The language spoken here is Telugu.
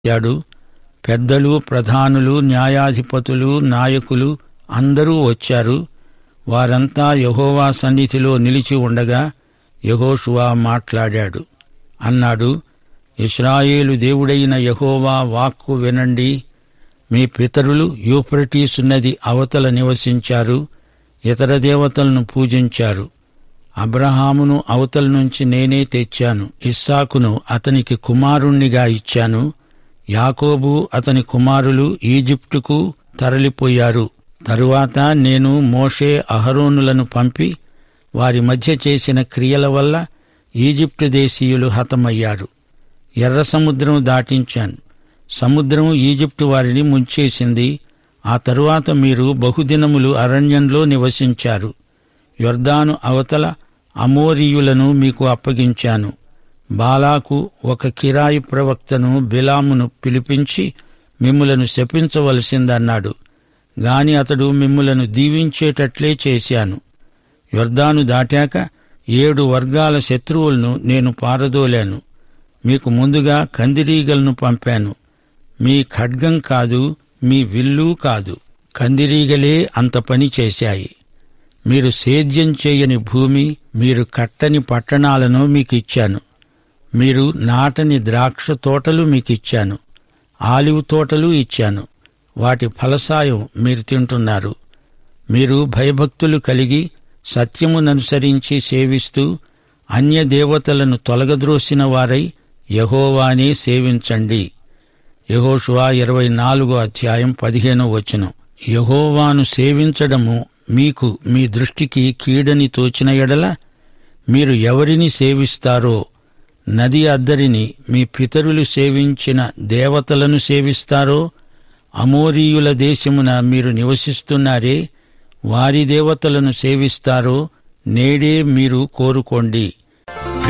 వచ్చాడు పెద్దలు ప్రధానులు న్యాయాధిపతులు నాయకులు అందరూ వచ్చారు వారంతా యహోవా సన్నిధిలో నిలిచి ఉండగా యహోషువా మాట్లాడాడు అన్నాడు ఇస్రాయేలు దేవుడైన యహోవా వాక్కు వినండి మీ పితరులు యూఫ్రటీసు నది అవతల నివసించారు ఇతర దేవతలను పూజించారు అబ్రహామును అవతల నుంచి నేనే తెచ్చాను ఇస్సాకును అతనికి కుమారుణ్ణిగా ఇచ్చాను యాకోబు అతని కుమారులు ఈజిప్టుకు తరలిపోయారు తరువాత నేను మోషే అహరోనులను పంపి వారి మధ్య చేసిన క్రియల వల్ల ఈజిప్టు దేశీయులు హతమయ్యారు ఎర్ర సముద్రం దాటించాను సముద్రం ఈజిప్టు వారిని ముంచేసింది ఆ తరువాత మీరు బహుదినములు అరణ్యంలో నివసించారు యొర్దాను అవతల అమోరీయులను మీకు అప్పగించాను బాలాకు ఒక కిరాయి ప్రవక్తను బిలామును పిలిపించి మిమ్ములను శపించవలసిందన్నాడు గాని అతడు మిమ్ములను దీవించేటట్లే చేశాను యొర్దాను దాటాక ఏడు వర్గాల శత్రువులను నేను పారదోలాను మీకు ముందుగా కందిరీగలను పంపాను మీ ఖడ్గం కాదు మీ విల్లు కాదు కందిరీగలే అంత పని చేశాయి మీరు సేద్యం చేయని భూమి మీరు కట్టని పట్టణాలను మీకిచ్చాను మీరు నాటని ద్రాక్ష తోటలు మీకిచ్చాను ఆలివ్ తోటలు ఇచ్చాను వాటి ఫలసాయం మీరు తింటున్నారు మీరు భయభక్తులు కలిగి సత్యముననుసరించి సేవిస్తూ అన్య దేవతలను తొలగద్రోసిన వారై యహోవానే సేవించండి యహోషువా ఇరవై నాలుగో అధ్యాయం పదిహేనో వచనం యహోవాను సేవించడము మీకు మీ దృష్టికి కీడని తోచిన ఎడల మీరు ఎవరిని సేవిస్తారో నది అద్దరిని మీ పితరులు సేవించిన దేవతలను సేవిస్తారో అమోరీయుల దేశమున మీరు నివసిస్తున్నారే వారి దేవతలను సేవిస్తారో నేడే మీరు కోరుకోండి